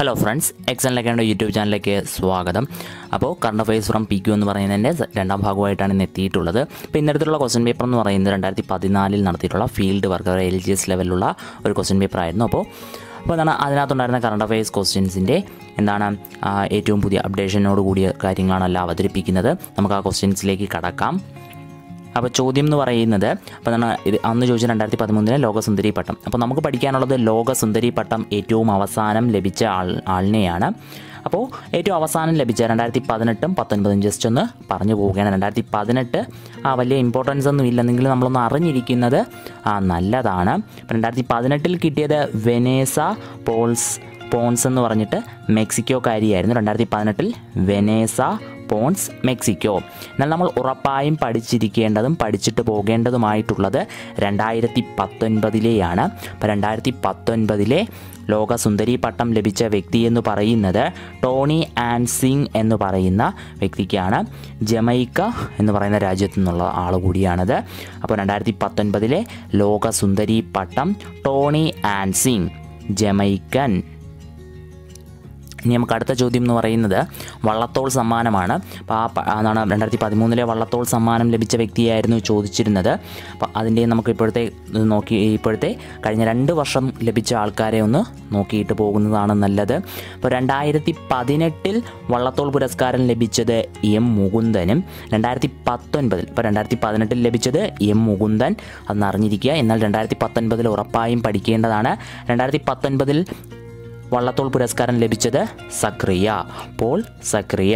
hello friends എക്സലിലേക്കാണ് YouTube ചാനലിലേക്ക് സ്വാഗതം അപ്പോൾ current affairs from P Q എന്ന് പറയുന്നതിൻ്റെ സ- രണ്ടാം ഭാഗമായിട്ടാണ് ഇന്ന് എത്തിയിട്ടുള്ളത് അപ്പോൾ ഇന്നടത്തുള്ള ക്വസ്റ്റ്യൻ പേപ്പർ എന്ന് പറയുന്നത് രണ്ടായിരത്തി പതിനാലിൽ നടത്തിയിട്ടുള്ള field work L G S ലെവലിലുള്ള ഒരു ക്വസ്റ്റ്യൻ പേപ്പർ ആയിരുന്നു അപ്പോൾ അപ്പോൾ എന്താണ് അതിനകത്തുണ്ടായിരുന്ന കറണ്ട് അഫയേഴ്സ് ക്വസ്റ്റ്യൻസിൻ്റെ എന്താണ് ആ, ഏറ്റവും പുതിയ അപ്ഡേഷനോട് കൂടിയ കാര്യങ്ങളാണ് എല്ലാം അവതരിപ്പിക്കുന്നത് നമുക്ക് ആ ക്വസ്റ്റ്യൻസിലേക്ക് കടക്കാം അപ്പോൾ ചോദ്യം എന്ന് പറയുന്നത് അപ്പോൾ എന്താണ് ഇത് അന്ന് ചോദിച്ച രണ്ടായിരത്തി പതിമൂന്നിലെ ലോകസുന്ദരി പട്ടം അപ്പോൾ നമുക്ക് പഠിക്കാനുള്ളത് ലോകസുന്ദരി പട്ടം ഏറ്റവും അവസാനം ലഭിച്ച ആൾ ആളിനെയാണ് അപ്പോൾ ഏറ്റവും അവസാനം ലഭിച്ച രണ്ടായിരത്തി പതിനെട്ടും പത്തൊൻപതും ജസ്റ്റ് ഒന്ന് പറഞ്ഞു പോവുകയാണ് രണ്ടായിരത്തി പതിനെട്ട് ആ വലിയ ഇമ്പോർട്ടൻസ് ഒന്നും ഇല്ലെന്നെങ്കിലും നമ്മളൊന്ന് അറിഞ്ഞിരിക്കുന്നത് ആ നല്ലതാണ് അപ്പോൾ രണ്ടായിരത്തി പതിനെട്ടിൽ കിട്ടിയത് വെനേസ പോൾസ് പോൺസ് എന്ന് പറഞ്ഞിട്ട് മെക്സിക്കോക്കാരിയായിരുന്നു രണ്ടായിരത്തി പതിനെട്ടിൽ വെനേസ പോൺസ് മെക്സിക്കോ എന്നാൽ നമ്മൾ ഉറപ്പായും പഠിച്ചിരിക്കേണ്ടതും പഠിച്ചിട്ട് പോകേണ്ടതുമായിട്ടുള്ളത് രണ്ടായിരത്തി പത്തൊൻപതിലെയാണ് അപ്പോൾ രണ്ടായിരത്തി പത്തൊൻപതിലെ ലോക സുന്ദരി പട്ടം ലഭിച്ച വ്യക്തി എന്ന് പറയുന്നത് ടോണി ആൻഡ് സിംഗ് എന്ന് പറയുന്ന വ്യക്തിക്കാണ് ജമൈക്ക എന്ന് പറയുന്ന രാജ്യത്തു നിന്നുള്ള ആൾ കൂടിയാണത് അപ്പോൾ രണ്ടായിരത്തി പത്തൊൻപതിലെ ലോക സുന്ദരി പട്ടം ടോണി ആൻഡ് സിംഗ് ജമൈക്കൻ ഇനി നമുക്ക് അടുത്ത ചോദ്യം എന്ന് പറയുന്നത് വള്ളത്തോൾ സമ്മാനമാണ് അപ്പോൾ ആ പ- അതാണ് രണ്ടായിരത്തി പതിമൂന്നിലെ വള്ളത്തോൾ സമ്മാനം ലഭിച്ച വ്യക്തിയായിരുന്നു ചോദിച്ചിരുന്നത് അപ്പോൾ അതിൻ്റെ നമുക്ക് ഇപ്പോഴത്തെ ഇത് നോക്കി ഇപ്പോഴത്തെ കഴിഞ്ഞ രണ്ട് വർഷം ലഭിച്ച ആൾക്കാരെ ഒന്ന് നോക്കിയിട്ട് പോകുന്നതാണ് നല്ലത് അപ്പോൾ രണ്ടായിരത്തി പതിനെട്ടിൽ വള്ളത്തോൾ പുരസ്കാരം ലഭിച്ചത് എം മുകുന്ദനും രണ്ടായിരത്തി പത്തൊൻപതിൽ ഇപ്പോൾ രണ്ടായിരത്തി പതിനെട്ടിൽ ലഭിച്ചത് എം മുകുന്ദൻ അതൊന്ന് അറിഞ്ഞിരിക്കുക എന്നാൽ രണ്ടായിരത്തി പത്തൊൻപതിൽ ഉറപ്പായും പഠിക്കേണ്ടതാണ് രണ്ടായിരത്തി പത്തൊൻപതിൽ വള്ളത്തോൾ പുരസ്കാരം ലഭിച്ചത് സക്രിയ പോൾ സക്രിയ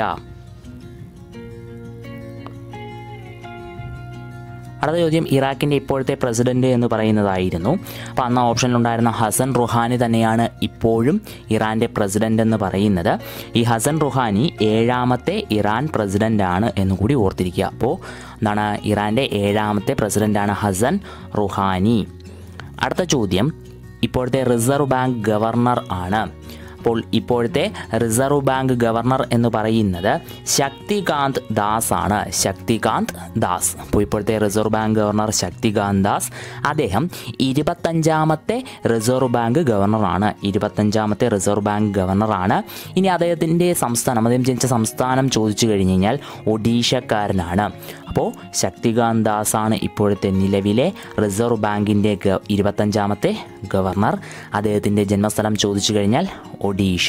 അടുത്ത ചോദ്യം ഇറാഖിൻ്റെ ഇപ്പോഴത്തെ പ്രസിഡന്റ് എന്ന് പറയുന്നതായിരുന്നു അപ്പോൾ അന്ന് ഓപ്ഷനിലുണ്ടായിരുന്ന ഹസൻ റുഹാനി തന്നെയാണ് ഇപ്പോഴും ഇറാൻ്റെ പ്രസിഡന്റ് എന്ന് പറയുന്നത് ഈ ഹസൻ റുഹാനി ഏഴാമത്തെ ഇറാൻ പ്രസിഡൻ്റാണ് എന്ന് കൂടി ഓർത്തിരിക്കുക അപ്പോൾ എന്താണ് ഇറാൻ്റെ ഏഴാമത്തെ പ്രസിഡൻ്റാണ് ഹസൻ റുഹാനി അടുത്ത ചോദ്യം ഇപ്പോഴത്തെ റിസർവ് ബാങ്ക് ഗവർണർ ആണ് അപ്പോൾ ഇപ്പോഴത്തെ റിസർവ് ബാങ്ക് ഗവർണർ എന്ന് പറയുന്നത് ശക്തികാന്ത് ദാസ് ആണ് ശക്തികാന്ത് ദാസ് അപ്പോൾ ഇപ്പോഴത്തെ Reserve Bank governor Shaktikanta Das അദ്ദേഹം ഇരുപത്തഞ്ചാമത്തെ റിസർവ് ബാങ്ക് ഗവർണറാണ് ഇരുപത്തഞ്ചാമത്തെ റിസർവ് ബാങ്ക് ഗവർണറാണ് ഇനി അദ്ദേഹത്തിൻ്റെ സംസ്ഥാനം അദ്ദേഹം ജനിച്ച സംസ്ഥാനം ചോദിച്ചു കഴിഞ്ഞ് കഴിഞ്ഞാൽ ഒഡീഷക്കാരനാണ് അപ്പോൾ ശക്തികാന്ത് ദാസ് ആണ് ഇപ്പോഴത്തെ നിലവിലെ റിസർവ് ബാങ്കിൻ്റെ ഗ ഇരുപത്തഞ്ചാമത്തെ ഗവർണർ അദ്ദേഹത്തിൻ്റെ ജന്മസ്ഥലം ചോദിച്ചു കഴിഞ്ഞാൽ ഒഡീഷ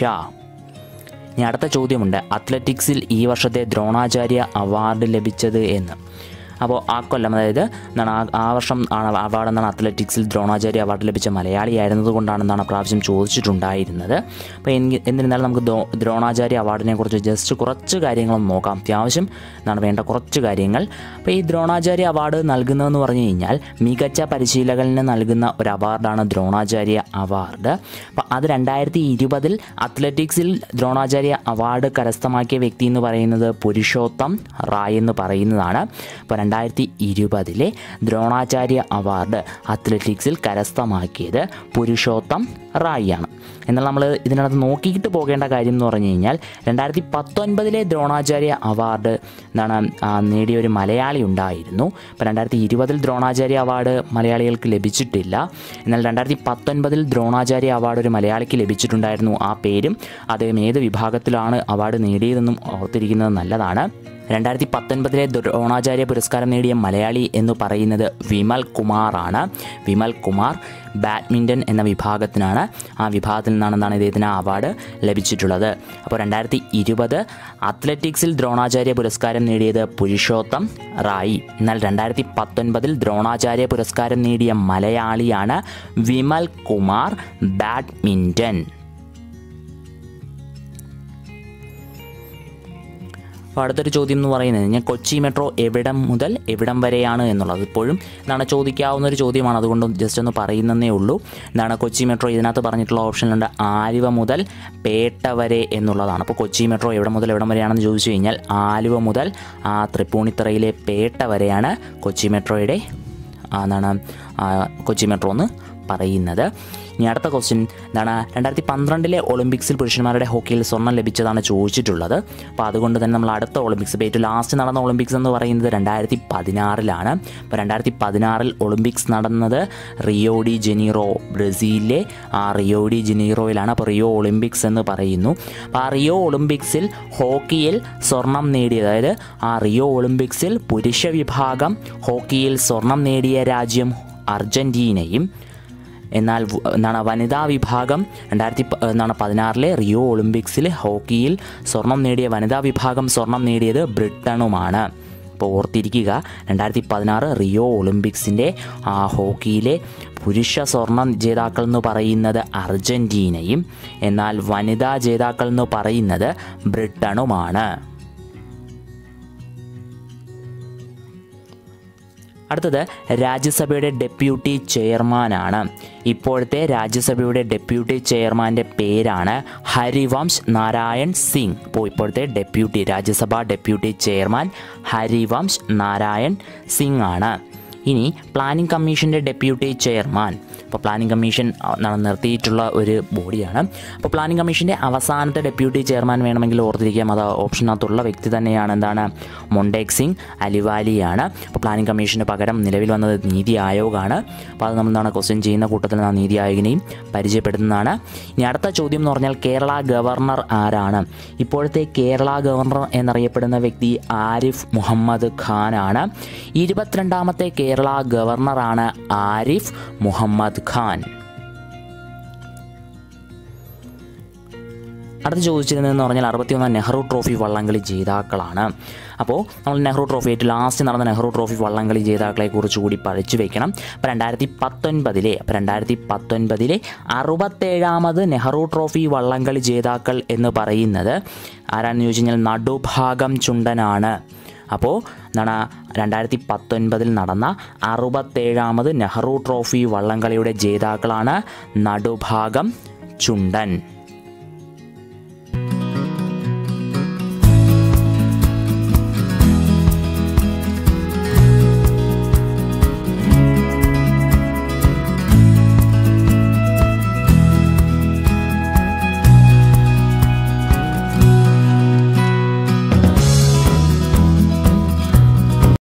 ഇനി അടുത്ത ചോദ്യമുണ്ട് അത്ലറ്റിക്സിൽ ഈ വർഷത്തെ ദ്രോണാചാര്യ അവാർഡ് ലഭിച്ചത് എന്ന് അപ്പോൾ ആ കൊല്ലം അതായത് എന്താണ് ആ- ആ വർഷം ആണ് അവാർഡ് എന്നാണ് അത്ലറ്റിക്സിൽ ദ്രോണാചാര്യ അവാർഡ് ലഭിച്ച മലയാളിയായിരുന്നത് കൊണ്ടാണെന്നാണ് പ്രാവശ്യം ചോദിച്ചിട്ടുണ്ടായിരുന്നത് അപ്പോൾ എനിക്ക് എന്നിരുന്നാലും നമുക്ക് ദ്രോ- ദ്രോണാചാര്യ അവാർഡിനെ കുറിച്ച് ജസ്റ്റ് കുറച്ച് കാര്യങ്ങളൊന്ന് നോക്കാം അത്യാവശ്യം എന്താണ് വേണ്ട കുറച്ച് കാര്യങ്ങൾ അപ്പോൾ ഈ ദ്രോണാചാര്യ അവാർഡ് നൽകുന്നതെന്ന് പറഞ്ഞു കഴിഞ്ഞാൽ മികച്ച പരിശീലകന് നൽകുന്ന ഒരു അവാർഡാണ് ദ്രോണാചാര്യ അവാർഡ് അപ്പോൾ അത് രണ്ടായിരത്തി ഇരുപതിൽ അത്ലറ്റിക്സിൽ ദ്രോണാചാര്യ അവാർഡ് കരസ്ഥമാക്കിയ വ്യക്തി എന്ന് പറയുന്നത് പുരുഷോത്തം റായ് എന്ന് പറയുന്നതാണ് അപ്പോൾ രണ്ടായിരത്തി ഇരുപതിലെ ദ്രോണാചാര്യ അവാർഡ് അത്ലറ്റിക്സിൽ കരസ്ഥമാക്കിയത് പുരുഷോത്തം റായി ആണ് എന്നാൽ നമ്മൾ ഇതിനകത്ത് നോക്കിയിട്ട് പോകേണ്ട കാര്യം എന്ന് പറഞ്ഞു കഴിഞ്ഞാൽ രണ്ടായിരത്തി പത്തൊൻപതിലെ ദ്രോണാചാര്യ അവാർഡ് എന്താണ് ആ, നേടിയ ഒരു മലയാളി ഉണ്ടായിരുന്നു ഇപ്പോൾ രണ്ടായിരത്തി ഇരുപതിൽ ദ്രോണാചാര്യ അവാർഡ് മലയാളികൾക്ക് ലഭിച്ചിട്ടില്ല എന്നാൽ രണ്ടായിരത്തി പത്തൊൻപതിൽ ദ്രോണാചാര്യ അവാർഡ് ഒരു മലയാളിക്ക് ലഭിച്ചിട്ടുണ്ടായിരുന്നു ആ പേരും അദ്ദേഹം ഏത് വിഭാഗത്തിലാണ് അവാർഡ് നേടിയതെന്നും ഓർത്തിരിക്കുന്നത് നല്ലതാണ് രണ്ടായിരത്തി പത്തൊൻപതിലെ ദ്രോണാചാര്യ പുരസ്കാരം നേടിയ മലയാളി എന്ന് പറയുന്നത് വിമൽ കുമാറാണ് വിമൽ കുമാർ ബാഡ്മിൻ്റൺ എന്ന വിഭാഗത്തിനാണ് ആ വിഭാഗത്തിൽ നിന്നാണ് എന്താണ് ഇദ്ദേഹത്തിന് ആ അവാർഡ് ലഭിച്ചിട്ടുള്ളത് അപ്പോൾ രണ്ടായിരത്തി ഇരുപത് അത്ലറ്റിക്സിൽ ദ്രോണാചാര്യ പുരസ്കാരം നേടിയത് പുരുഷോത്തം റായി എന്നാൽ രണ്ടായിരത്തി പത്തൊൻപതിൽ ദ്രോണാചാര്യ പുരസ്കാരം നേടിയ മലയാളിയാണ് വിമൽ കുമാർ ബാഡ്മിൻ്റൺ അപ്പോൾ അടുത്തൊരു ചോദ്യം എന്ന് പറയുന്നത് ഞാൻ കൊച്ചി മെട്രോ എവിടം മുതൽ എവിടം വരെയാണ് എന്നുള്ളത് ഇപ്പോഴും എന്താണ് ചോദിക്കാവുന്ന ഒരു ചോദ്യമാണ് അതുകൊണ്ട് ജസ്റ്റ് ഒന്ന് പറയുന്നതേ ഉള്ളൂ എന്താണ് കൊച്ചി മെട്രോ ഇതിനകത്ത് പറഞ്ഞിട്ടുള്ള ഓപ്ഷനിലുണ്ട് ആലുവ മുതൽ പേട്ട വരെ എന്നുള്ളതാണ് അപ്പോൾ കൊച്ചി മെട്രോ എവിടെ മുതൽ എവിടം വരെയാണെന്ന് ചോദിച്ചു കഴിഞ്ഞാൽ ആലുവ മുതൽ ആ തൃപ്പൂണിത്തറയിലെ പേട്ട വരെയാണ് കൊച്ചി മെട്രോയുടെ ആ, എന്താണ് ആ, കൊച്ചി മെട്രോ എന്ന് പറയുന്നത് ഇനി അടുത്ത ക്വസ്റ്റ്യൻ എന്താണ് രണ്ടായിരത്തി പന്ത്രണ്ടിലെ ഒളിമ്പിക്സിൽ പുരുഷന്മാരുടെ ഹോക്കിയിൽ സ്വർണം ലഭിച്ചതാണ് ചോദിച്ചിട്ടുള്ളത് അപ്പോൾ അതുകൊണ്ട് തന്നെ നമ്മൾ അടുത്ത ഒളിമ്പിക്സ് ഇപ്പോൾ ഏറ്റവും ലാസ്റ്റ് നടന്ന ഒളിമ്പിക്സ് എന്ന് പറയുന്നത് രണ്ടായിരത്തി പതിനാറിലാണ് അപ്പോൾ രണ്ടായിരത്തി പതിനാറിൽ ഒളിമ്പിക്സ് നടന്നത് റിയോ ഡി ജനീറോ ബ്രസീലിലെ ആ റിയോ ഡി ജനീറോയിലാണ് അപ്പോൾ റിയോ ഒളിമ്പിക്സ് എന്ന് പറയുന്നു അപ്പോൾ ആ റിയോ ഒളിമ്പിക്സിൽ ഹോക്കിയിൽ സ്വർണം നേടിയ അതായത് ആ റിയോ ഒളിമ്പിക്സിൽ പുരുഷ വിഭാഗം ഹോക്കിയിൽ സ്വർണം നേടിയ രാജ്യം അർജൻറ്റീനയും എന്നാൽ വ- എന്താണ് വനിതാ വിഭാഗം രണ്ടായിരത്തി പ- എന്താണ് പതിനാറിലെ റിയോ ഒളിമ്പിക്സിൽ ഹോക്കിയിൽ സ്വർണം നേടിയ വനിതാ വിഭാഗം സ്വർണം നേടിയത് ബ്രിട്ടനുമാണ് അപ്പോൾ ഓർത്തിരിക്കുക രണ്ടായിരത്തി പതിനാറ് റിയോ ഒളിമ്പിക്സിൻ്റെ ആ ഹോക്കിയിലെ പുരുഷ സ്വർണം ജേതാക്കൾ എന്ന് പറയുന്നത് അർജൻറ്റീനയും എന്നാൽ വനിതാ ജേതാക്കൾ എന്ന് പറയുന്നത് ബ്രിട്ടനുമാണ് അടുത്തത് രാജ്യസഭയുടെ ഡെപ്യൂട്ടി ചെയർമാനാണ് ഇപ്പോഴത്തെ രാജ്യസഭയുടെ ഡെപ്യൂട്ടി ചെയർമാൻ്റെ പേരാണ് ഹരിവംശ് നാരായൺ സിംഗ് അപ്പോൾ ഇപ്പോഴത്തെ deputy Rajya Sabha deputy chairman Harivansh Narayan Singh ആണ് ഇനി പ്ലാനിംഗ് കമ്മീഷൻ്റെ ഡെപ്യൂട്ടി ചെയർമാൻ അപ്പോൾ പ്ലാനിംഗ് കമ്മീഷൻ ആ, ന- നിർത്തിയിട്ടുള്ള ഒരു ബോഡിയാണ് അപ്പോൾ പ്ലാനിംഗ് കമ്മീഷൻ്റെ അവസാനത്തെ ഡെപ്യൂട്ടി ചെയർമാൻ വേണമെങ്കിൽ ഓർത്തിരിക്കാം അത് ഓപ്ഷനകത്തുള്ള വ്യക്തി തന്നെയാണ് എന്താണ് മൊണ്ടേക് സിംഗ് അലിവാലിയാണ് അപ്പോൾ പ്ലാനിംഗ് കമ്മീഷന് പകരം നിലവിൽ വന്നത് നീതി ആയോഗാണ് അപ്പോൾ അത് നമ്മൾ എന്താണ് ക്വസ്റ്റ്യൻ ചെയ്യുന്ന കൂട്ടത്തിൽ ആ നീതി ആയോഗിനെയും പരിചയപ്പെടുത്തുന്നതാണ് ഇനി അടുത്ത ചോദ്യം എന്ന് പറഞ്ഞാൽ കേരള ഗവർണർ ആരാണ് ഇപ്പോഴത്തെ കേരള ഗവർണർ എന്നറിയപ്പെടുന്ന വ്യക്തി ആരിഫ് മുഹമ്മദ് ഖാനാണ് ഇരുപത്തിരണ്ടാമത്തെ കേരള ഗവർണറാണ് ആരിഫ് മുഹമ്മദ് ഖാൻ അടുത്ത് ചോദിച്ചിരുന്നതെന്ന് പറഞ്ഞാൽ അറുപത്തിയൊന്നാം നെഹ്റു ട്രോഫി വള്ളംകളി ജേതാക്കളാണ് അപ്പോൾ നമ്മൾ നെഹ്റു ട്രോഫി ഏറ്റവും ലാസ്റ്റ് നടന്ന നെഹ്റു ട്രോഫി വള്ളംകളി ജേതാക്കളെ കുറിച്ച് കൂടി പഠിച്ചു വെക്കണം അപ്പോൾ രണ്ടായിരത്തി പത്തൊൻപതിലെ അപ്പോൾ രണ്ടായിരത്തി പത്തൊൻപതിലെ അറുപത്തേഴാമത് നെഹ്റു ട്രോഫി വള്ളംകളി ജേതാക്കൾ എന്ന് പറയുന്നത് ആരാണെന്ന് ചോദിച്ചു കഴിഞ്ഞാൽ നടുഭാഗം ചുണ്ടനാണ് അപ്പോൾ എന്താണ് രണ്ടായിരത്തി പത്തൊൻപതിൽ നടന്ന അറുപത്തേഴാമത് നെഹ്റു ട്രോഫി വള്ളംകളിയുടെ ജേതാക്കളാണ് നടുഭാഗം ചുണ്ടൻ